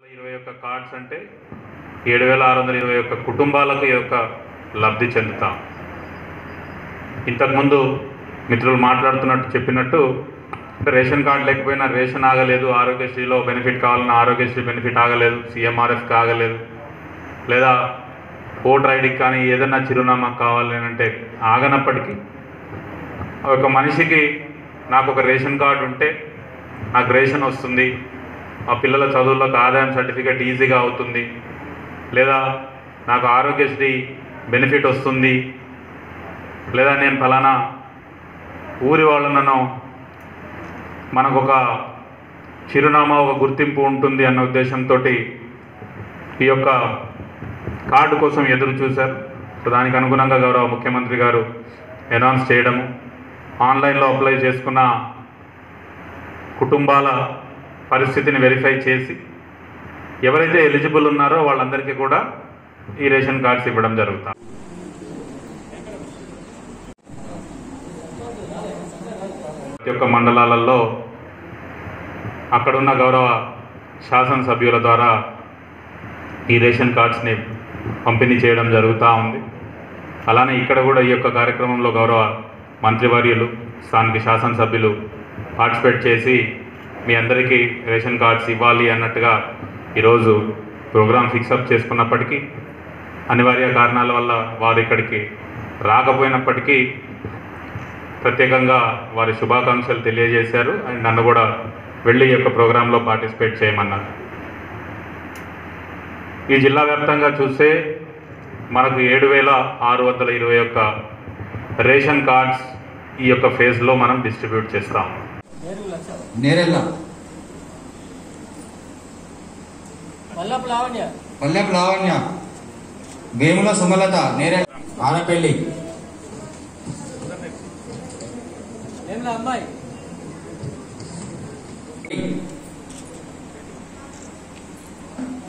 ఇరవై ఒక్క కార్డ్స్ అంటే ఏడు వేల ఆరు వందల ఇరవై ఒక్క కుటుంబాలకు ఈ యొక్క లబ్ధి చెందుతాం ఇంతకుముందు మిత్రులు మాట్లాడుతున్నట్టు చెప్పినట్టు అంటే రేషన్ కార్డు లేకపోయినా రేషన్ ఆగలేదు ఆరోగ్యశ్రీలో బెనిఫిట్ కావాలన్నా ఆరోగ్యశ్రీ బెనిఫిట్ ఆగలేదు సీఎంఆర్ఎఫ్ ఆగలేదు లేదా ఓటర్ ఐడికి కానీ ఏదైనా చిరునామా కావాలి అని అంటే ఆగనప్పటికీ ఒక మనిషికి నాకు ఒక రేషన్ కార్డు ఉంటే నాకు రేషన్ వస్తుంది మా పిల్లల చదువులకు ఆదాయం సర్టిఫికేట్ ఈజీగా అవుతుంది లేదా నాకు ఆరోగ్యశ్రీ బెనిఫిట్ వస్తుంది లేదా నేను ఫలానా ఊరి వాళ్ళను మనకు ఒక చిరునామా ఒక గుర్తింపు ఉంటుంది అన్న ఉద్దేశంతో ఈ యొక్క కార్డు కోసం ఎదురు చూశారు సో దానికి అనుగుణంగా గౌరవ ముఖ్యమంత్రి గారు అనౌన్స్ చేయడము ఆన్లైన్లో అప్లై చేసుకున్న కుటుంబాల పరిస్థితిని వెరిఫై చేసి ఎవరైతే ఎలిజిబుల్ ఉన్నారో వాళ్ళందరికీ కూడా ఈ రేషన్ కార్డ్స్ ఇవ్వడం జరుగుతుంది ప్రతి ఒక్క మండలాలలో అక్కడున్న గౌరవ శాసనసభ్యుల ద్వారా ఈ రేషన్ కార్డ్స్ని పంపిణీ చేయడం జరుగుతూ ఉంది అలానే ఇక్కడ కూడా ఈ యొక్క కార్యక్రమంలో గౌరవ మంత్రివర్యులు స్థానిక శాసనసభ్యులు పార్టిసిపేట్ చేసి మీ అందరికీ రేషన్ కార్డ్స్ ఇవ్వాలి అన్నట్టుగా ఈరోజు ప్రోగ్రాం ఫిక్సప్ చేసుకున్నప్పటికీ అనివార్య కారణాల వల్ల వారు ఇక్కడికి రాకపోయినప్పటికీ ప్రత్యేకంగా వారి శుభాకాంక్షలు తెలియజేశారు అండ్ నన్ను కూడా వెళ్ళి ఈ యొక్క ప్రోగ్రాంలో పార్టిసిపేట్ చేయమన్నారు ఈ జిల్లా వ్యాప్తంగా చూస్తే మనకు ఏడు వేల ఆరు వందల ఇరవై ఒక్క రేషన్ కార్డ్స్ ఈ యొక్క ఫేజ్లో మనం డిస్ట్రిబ్యూట్ చేస్తాం నేరెళ్ళ వల్లపు లావణ్య పల్లెపు లావణ్య వేముల సుమలత నేరెళ్ళ ఆనపల్లి ఏం అమ్మాయి